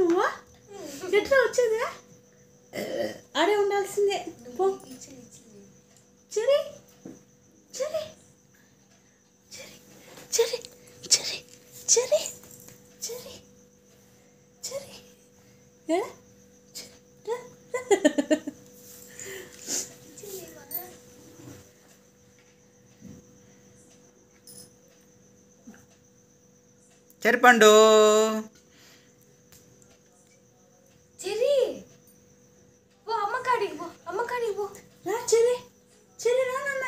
నువ్వు ఎట్లా వచ్చేదా ఆడే ఉండాల్సిందే పో చెరి చెరి చెరి చెరి చెరి చెరి చెరి చెరి ఏడా? చెరి. రా, రా. చెరిపండు చెరి పో అమ్మ కాడికి పో అమ్మ కాడికి పో రా చెరి చెరి రా నాన్న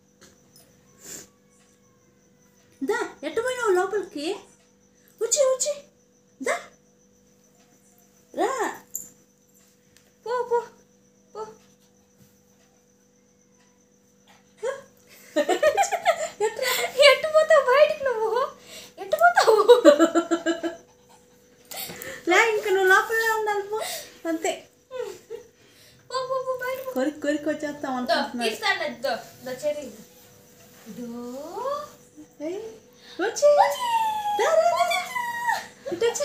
దా ఎట్టు పోయినావు లోపలికి వచ్చి వచ్చి దా రా పో పో పో ఎట్రా ఎట్టు పోతావు బయటికి నువ్వు ఎట్టు పోతావు లే ఇంకా నువ్వు లోపలే ఉండాలి పో అంతే పో పో పో బయట పో కొరికి కొరికి వచ్చేస్తాం దో, అనుకుంటున్నాడు తీస్తాను దో దో చెరి దో ఏయ్, వచ్చి దా, రా, రా, రా. ఇటు వచ్చి.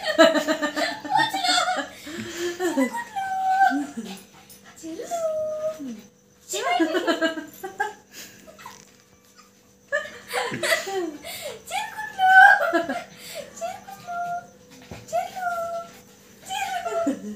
చెల్లు చెల్లు చెరుకుట్లు చెరుకుట్లు చెల్లు చెల్లు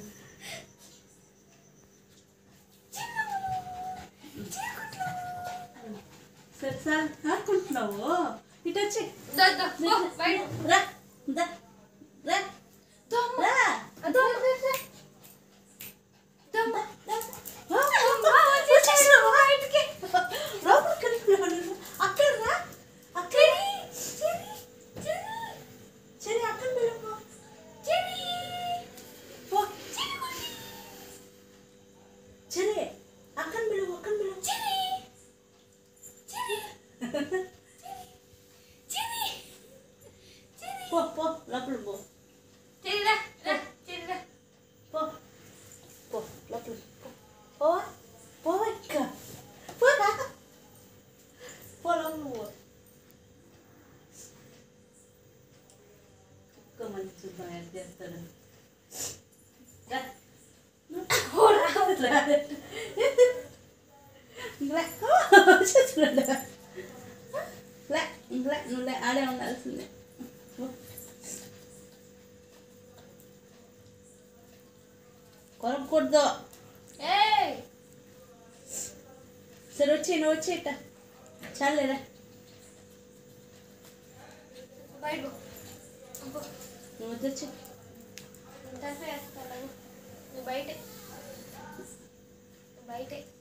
సరే సార్ ఆడుకుంటున్నావు ఇటు వచ్చి దో దో పో బయట రా దా రా దో అమ్మ రా దో దో దో దో అమ్మ ఆ, వచ్చేసినావు, బయటికి. లోపలికి వెళ్ళిపోయాడు. అక్కడ రా అక్కడ సరే అక్కడ వెళ్ళిపో పో సరే అక్కడ వెళ్ళిపో అక్కడ వెళ్ళిపో పో పో లోపల పో చెరిరా రా చెరిరా పో పో లోపల పో పో పో ఇక్క పో రా పో లోపల పో కుక్క మంచి బాగా చేస్తాడు రా రా ఇంకలే వచ్చేస్తున్నాడు లే ఇంకలే నువ్వు లే ఆడే ఉండాల్సిందే పో. కొరకూడదు ఏయ్ సరే వచ్చి నువ్వు వచ్చేట చాలేరా బయట పో పో నువ్వు వచ్చి తప్పేస్తాను నువ్వు బయటే నువ్వు బయటే